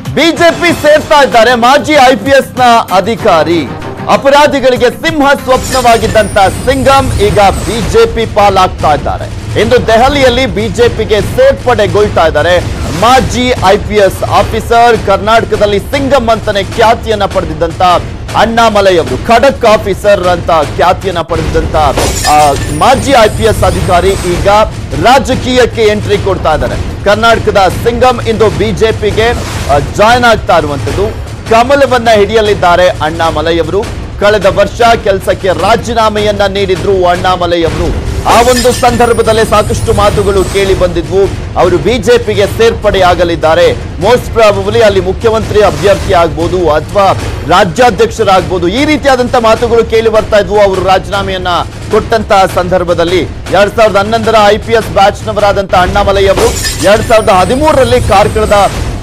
BJP ಸೇರ್ತಾ ಇದ್ದಾರೆ ಮಾಜಿ ಐಪಿಎಸ್ ನ ಅಧಿಕಾರಿ ಅಪರಾಧಿಗಳಿಗೆ ಸಿಂಹ ಸ್ವಪ್ನವಾಗಿದ್ದಂತ ಸಿಂಗಂ ಈಗ ಬಿಜೆಪಿ ಪಾಲಾಗ್ತಾ ಇದ್ದಾರೆ ಇಂದು ದೆಹಲಿಯಲ್ಲಿ ಬಿಜೆಪಿಗೆ ಸೇರ್ಪಡೆಗೊಳ್ತಾ ಇದ್ದಾರೆ ಮಾಜಿ ಐಪಿಎಸ್ ಆಫೀಸರ್ ಕರ್ನಾಟಕದಲ್ಲಿ ಸಿಂಗಂ ಅಂತಾನೆ ಖ್ಯಾತಿಯನ್ನ ಪಡೆದಿದ್ದಂತ ಅಣ್ಣಾಮಲೈ ಅವರು ಖಡಕ್ ಆಫೀಸರ್ ಅಂತ ಖ್ಯಾತಿಯನ್ನ ಪಡೆದಿದ್ದಂತ ಆ, ಮಾಜಿ ಐಪಿಎಸ್ ಅಧಿಕಾರಿ ಈಗ ರಾಜಕೀಯಕ್ಕೆ ಎಂಟ್ರಿ ಕೊಡ್ತಾ ಇದ್ದಾರೆ ಕರ್ನಾಟಕದ ಸಿಂಗಂ ಇಂದು ಬಿಜೆಪಿಗೆ ಜಾಯ್ನ್ ಆಗ್ತಾ ಇರುವಂತದ್ದು ಕಮಲವನ್ನ ಹಿಡಿಯಲಿದ್ದಾರೆ ಅಣ್ಣಾಮಲೈ ಅವರು ಕಳೆದ ವರ್ಷ ಕೆಲಸಕ್ಕೆ ರಾಜೀನಾಮೆಯನ್ನ ನೀಡಿದ್ರು ಅಣ್ಣಾಮಲೈ ಅವರು ಆ ಒಂದು ಸಂದರ್ಭದಲ್ಲೇ ಸಾಕಷ್ಟು ಮಾತುಗಳು ಕೇಳಿ ಬಂದಿದ್ವು ಅವರು ಬಿಜೆಪಿಗೆ ಸೇರ್ಪಡೆಯಾಗಲಿದ್ದಾರೆ ಮೋಸ್ಟ್ ಪ್ರಾಬಬಲಿ ಅಲ್ಲಿ ಮುಖ್ಯಮಂತ್ರಿ ಅಭ್ಯರ್ಥಿ ಆಗ್ಬೋದು ಅಥವಾ ರಾಜ್ಯಾಧ್ಯಕ್ಷರಾಗ್ಬೋದು ಈ ರೀತಿಯಾದಂತ ಮಾತುಗಳು ಕೇಳಿ ಬರ್ತಾ ಇದ್ವು ಅವರು ರಾಜೀನಾಮೆಯನ್ನ ಕೊಟ್ಟಂತಹ ಸಂದರ್ಭದಲ್ಲಿ ಎರಡ್ ಸಾವಿರದ ಹನ್ನೊಂದರ ಐ ಪಿ ಎಸ್ ಬ್ಯಾಚ್ನವರಾದಂತ ಅಣ್ಣಾಮಲೈ ಅವರು ಎರಡ್ ಸಾವಿರದ ಹದಿಮೂರರಲ್ಲಿ ಕಾರ್ಕಳದ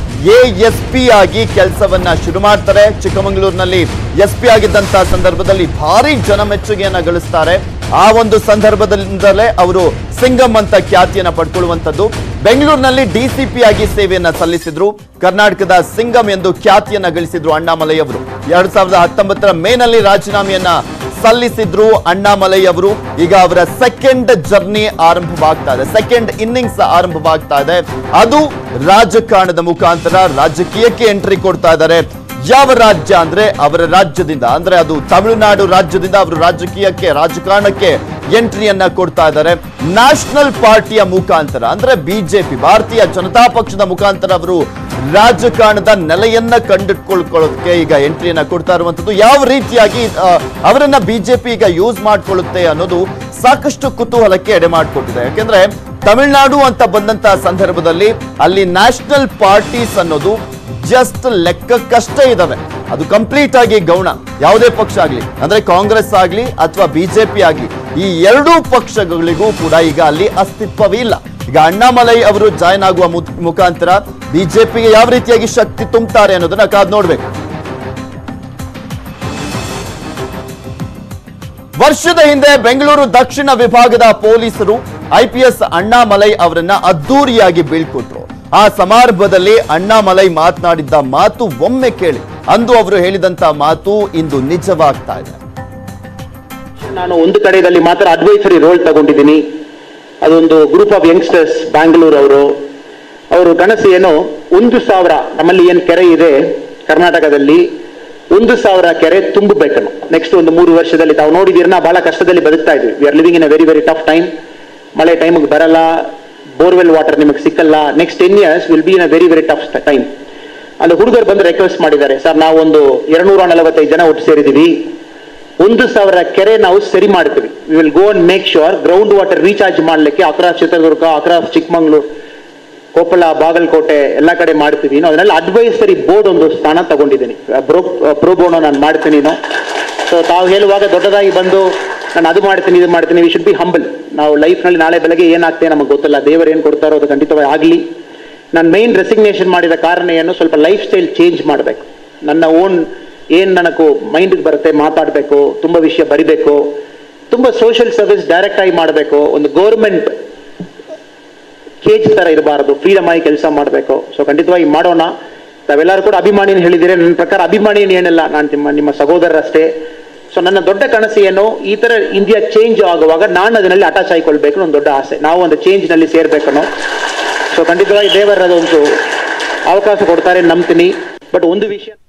ಎಸ್ ಪಿ ಆಗಿ ಕೆಲಸವನ್ನ ಶುರು ಮಾಡ್ತಾರೆ ಚಿಕ್ಕಮಗಳೂರಿನಲ್ಲಿ ಎಸ್ ಪಿ ಆಗಿದ್ದಂತಹ ಸಂದರ್ಭದಲ್ಲಿ ಭಾರಿ ಜನಮೆಚ್ಚುಗೆಯನ್ನ ಗಳಿಸ್ತಾರೆ ಆ ಒಂದು ಸಂದರ್ಭದಿಂದಲೇ ಅವರು ಸಿಂಗಂ ಅಂತ ಖ್ಯಾತಿಯನ್ನ ಪಡ್ಕೊಳ್ಳುವಂಥದ್ದು ಬೆಂಗಳೂರಿನಲ್ಲಿ ಡಿಸಿಪಿ ಆಗಿ ಸೇವೆಯನ್ನ ಸಲ್ಲಿಸಿದ್ರು ಕರ್ನಾಟಕದ ಸಿಂಗಂ ಎಂದು ಖ್ಯಾತಿಯನ್ನ ಗಳಿಸಿದ್ರು ಅಣ್ಣಾಮಲೈ ಅವರು ಎರಡ್ ಸಾವಿರದ ಹತ್ತೊಂಬತ್ತರ ಮೇನಲ್ಲಿ ರಾಜೀನಾಮೆಯನ್ನ ಸಲ್ಲಿಸಿದ್ರು ಅಣ್ಣಾಮಲೈ ಅವರು ಈಗ ಅವರ ಸೆಕೆಂಡ್ ಜರ್ನಿ ಆರಂಭವಾಗ್ತಾ ಇದೆ ಸೆಕೆಂಡ್ ಇನ್ನಿಂಗ್ಸ್ ಆರಂಭವಾಗ್ತಾ ಇದೆ ಅದು ರಾಜಕಾರಣದ ಮುಖಾಂತರ ರಾಜಕೀಯಕ್ಕೆ ಎಂಟ್ರಿ ಕೊಡ್ತಾ ಇದ್ದಾರೆ ಯಾವ ರಾಜ್ಯ ಅಂದ್ರೆ ಅವರ ರಾಜ್ಯದಿಂದ ಅಂದ್ರೆ ಅದು ತಮಿಳುನಾಡು ರಾಜ್ಯದಿಂದ ಅವರು ರಾಜಕೀಯಕ್ಕೆ ರಾಜಕಾರಣಕ್ಕೆ ಎಂಟ್ರಿಯನ್ನ ಕೊಡ್ತಾ ಇದ್ದಾರೆ ನ್ಯಾಷನಲ್ ಪಾರ್ಟಿಯ ಮುಖಾಂತರ ಅಂದ್ರೆ ಬಿಜೆಪಿ ಭಾರತೀಯ ಜನತಾ ಪಕ್ಷದ ಮುಖಾಂತರ ಅವರು ರಾಜಕಾರಣದ ನೆಲೆಯನ್ನ ಕಂಡುಕೊಳ್ಳೋದಕ್ಕೆ ಈಗ ಎಂಟ್ರಿಯನ್ನ ಕೊಡ್ತಾ ಇರುವಂತದ್ದು ಯಾವ ರೀತಿಯಾಗಿ ಆ, ಅವರನ್ನ ಬಿಜೆಪಿ ಈಗ ಯೂಸ್ ಮಾಡ್ಕೊಳ್ಳುತ್ತೆ ಅನ್ನೋದು ಸಾಕಷ್ಟು ಕುತೂಹಲಕ್ಕೆ ಎಡೆ ಮಾಡಿಕೊಟ್ಟಿದೆ ಯಾಕೆಂದ್ರೆ ತಮಿಳುನಾಡು ಅಂತ ಬಂದಂತಹ ಸಂದರ್ಭದಲ್ಲಿ ಅಲ್ಲಿ ನ್ಯಾಷನಲ್ ಪಾರ್ಟೀಸ್ ಅನ್ನೋದು ಜಸ್ಟ್ ಲೆಕ್ಕಕ್ಕಷ್ಟೇ ಇದಾವೆ ಅದು ಕಂಪ್ಲೀಟ್ ಆಗಿ ಗೌಣ ಯಾವುದೇ ಪಕ್ಷ ಆಗ್ಲಿ ಅಂದ್ರೆ ಕಾಂಗ್ರೆಸ್ ಆಗ್ಲಿ ಅಥವಾ ಬಿಜೆಪಿ ಆಗ್ಲಿ ಈ ಎರಡೂ ಪಕ್ಷಗಳಿಗೂ ಕೂಡ ಈಗ ಅಲ್ಲಿ ಅಸ್ತಿತ್ವವೇ ಇಲ್ಲ ಈಗ ಅಣ್ಣಾಮಲೈ ಅವರು ಜಾಯ್ನ್ ಆಗುವ ಮು- ಮುಖಾಂತರ ಬಿಜೆಪಿಗೆ ಯಾವ ರೀತಿಯಾಗಿ ಶಕ್ತಿ ತುಂಬುತ್ತಾರೆ ಅನ್ನೋದನ್ನ ಕಾದ್ ನೋಡ್ಬೇಕು ವರ್ಷದ ಹಿಂದೆ ಬೆಂಗಳೂರು ದಕ್ಷಿಣ ವಿಭಾಗದ ಪೊಲೀಸರು ಐಪಿಎಸ್ ಅಣ್ಣಾಮಲೈ ಅವರನ್ನ ಅದ್ದೂರಿಯಾಗಿ ಬೀಳ್ಕೊಟ್ರು ಆ ಸಮಾರಂಭದಲ್ಲಿ ಅಣ್ಣಾಮಲೈ ಮಾತನಾಡಿದ್ದ ಮಾತು ಒಮ್ಮೆ ಕೇಳಿ ಅಂದು ಅವರು ಹೇಳಿದಂತ ಮಾತು ಇಂದು ನಿಜವಾಗ್ತಾ ಇದೆ ನಾನು ಒಂದು ಕಡೆಯಲ್ಲಿ ಮಾತ್ರ ಅಡ್ವೈಸರಿ ರೋಲ್ ತಗೊಂಡಿದ್ದೀನಿ ಅದೊಂದು ಗ್ರೂಪ್ ಆಫ್ ಯಂಗ್ಸ್ಟರ್ಸ್ ಬ್ಯಾಂಗ್ಳೂರ್ ಅವರು ಅವರು ಕನಸು ಏನು ಒಂದು ಸಾವಿರ ನಮ್ಮಲ್ಲಿ ಏನು ಕೆರೆ ಇದೆ ಕರ್ನಾಟಕದಲ್ಲಿ ಒಂದು ಸಾವಿರ ಕೆರೆ ತುಂಬಬೇಕು ನೆಕ್ಸ್ಟ್ ಒಂದು ಮೂರು ವರ್ಷದಲ್ಲಿ ತಾವು ನೋಡಿದೀರ ನಾ ಬಹಳ ಕಷ್ಟದಲ್ಲಿ ಬದುಕ್ತಾ ಇದ್ವಿ we are living in a very very tough time ಮಳೆ ಟೈಮಿಗೆ ಬರಲ್ಲ ಬೋರ್ವೆಲ್ ವಾಟರ್ ನಿಮಗೆ ಸಿಕ್ಕಲ್ಲ next ten years will be in a very very tough time ಅಲ್ಲಿ ಹುಡುಗರು ಬಂದು ರಿಕ್ವೆಸ್ಟ್ ಮಾಡಿದ್ದಾರೆ ಸರ್ ನಾವೊಂದು ಎರಡ್ನೂರ ನಲವತ್ತೈದು ಜನ ಒಟ್ಟು ಸೇರಿದ್ದೀವಿ ಒಂದು ಸಾವಿರ ಕೆರೆ ನಾವು ಸರಿ ಮಾಡ್ತೀವಿ we will go and make sure ground water recharge ಮಾಡ್ಲಿಕ್ಕೆ ಅಕ್ರಾಸ್ ಚಿತ್ರದುರ್ಗ ಅಕ್ರಾಸ್ ಚಿಕ್ಕಮಂಗ್ಳೂರು ಕೊಪ್ಪಳ ಬಾಗಲಕೋಟೆ ಎಲ್ಲ ಕಡೆ ಮಾಡ್ತೀವಿ ನಾವು ಅದನ್ನೆಲ್ಲ ಅಡ್ವೈಸರಿ ಬೋರ್ಡ್ ಒಂದು ಸ್ಥಾನ ತಗೊಂಡಿದ್ದೀನಿ ಬ್ರೋ ಪ್ರೋಬೋನೋ ನಾನು ಮಾಡ್ತೀನಿ ಸೊ ತಾವು ಹೇಳುವಾಗ ದೊಡ್ಡದಾಗಿ ಬಂದು ನಾನು ಅದು ಮಾಡ್ತೀನಿ ಇದು ಮಾಡ್ತೀನಿ ವಿ ಶುಡ್ ಬಿ ಹಂಬಲ್ ನಾವು ಲೈಫ್ನಲ್ಲಿ ನಾಳೆ ಬೆಳಗ್ಗೆ ಏನಾಗ್ತದೆ ನಮಗೆ ಗೊತ್ತಿಲ್ಲ ದೇವರು ಏನು ಕೊಡ್ತಾರೋ ಅದು ಖಂಡಿತವಾಗಿ ಆಗಲಿ ನಾನು ಮೈನ್ ರೆಸಿಗ್ನೇಷನ್ ಮಾಡಿದ ಕಾರಣ ಏನು ಸ್ವಲ್ಪ ಲೈಫ್ ಸ್ಟೈಲ್ ಚೇಂಜ್ ಮಾಡಬೇಕು ನನ್ನ ಓನ್ ಏನು ನನಗೂ ಮೈಂಡ್ಗೆ ಬರುತ್ತೆ ಮಾತಾಡಬೇಕು ತುಂಬ ವಿಷಯ ಬರಿಬೇಕು ತುಂಬ ಸೋಷಿಯಲ್ ಸರ್ವಿಸ್ ಡೈರೆಕ್ಟ್ ಆಗಿ ಮಾಡಬೇಕು ಒಂದು ಗೌರ್ಮೆಂಟ್ ಕೇಜ್ ತರ ಇರಬಾರದು ಫ್ರೀಡಮ್ ಆಗಿ ಕೆಲಸ ಮಾಡಬೇಕು ಸೊ ಖಂಡಿತವಾಗಿ ಮಾಡೋಣ ತಾವೆಲ್ಲರೂ ಕೂಡ ಅಭಿಮಾನಿನ ಹೇಳಿದ್ದೀರಿ ನನ್ನ ಪ್ರಕಾರ ಅಭಿಮಾನಿ ಏನಿಲ್ಲ ನಾನು ನಿಮ್ಮ ನಿಮ್ಮ ಸಹೋದರರಷ್ಟೇ ಸೊ ನನ್ನ ದೊಡ್ಡ ಕನಸು ಏನು ಈ ತರ ಇಂಡಿಯಾ ಚೇಂಜ್ ಆಗುವಾಗ ನಾನು ಅದರಲ್ಲಿ ಅಟ್ಯಾಚ್ ಆಯ್ಕೊಳ್ಬೇಕು ಒಂದು ದೊಡ್ಡ ಆಸೆ ನಾವು ಒಂದು ಚೇಂಜ್ ನಲ್ಲಿ ಸೇರ್ಬೇಕನ್ನೋ ಸೊ ಖಂಡಿತವಾಗಿ ದೇವರ ಅದೊಂದು ಅವಕಾಶ ಕೊಡ್ತಾರೆ ನಂಬ್ತೀನಿ ಬಟ್ ಒಂದು ವಿಷಯ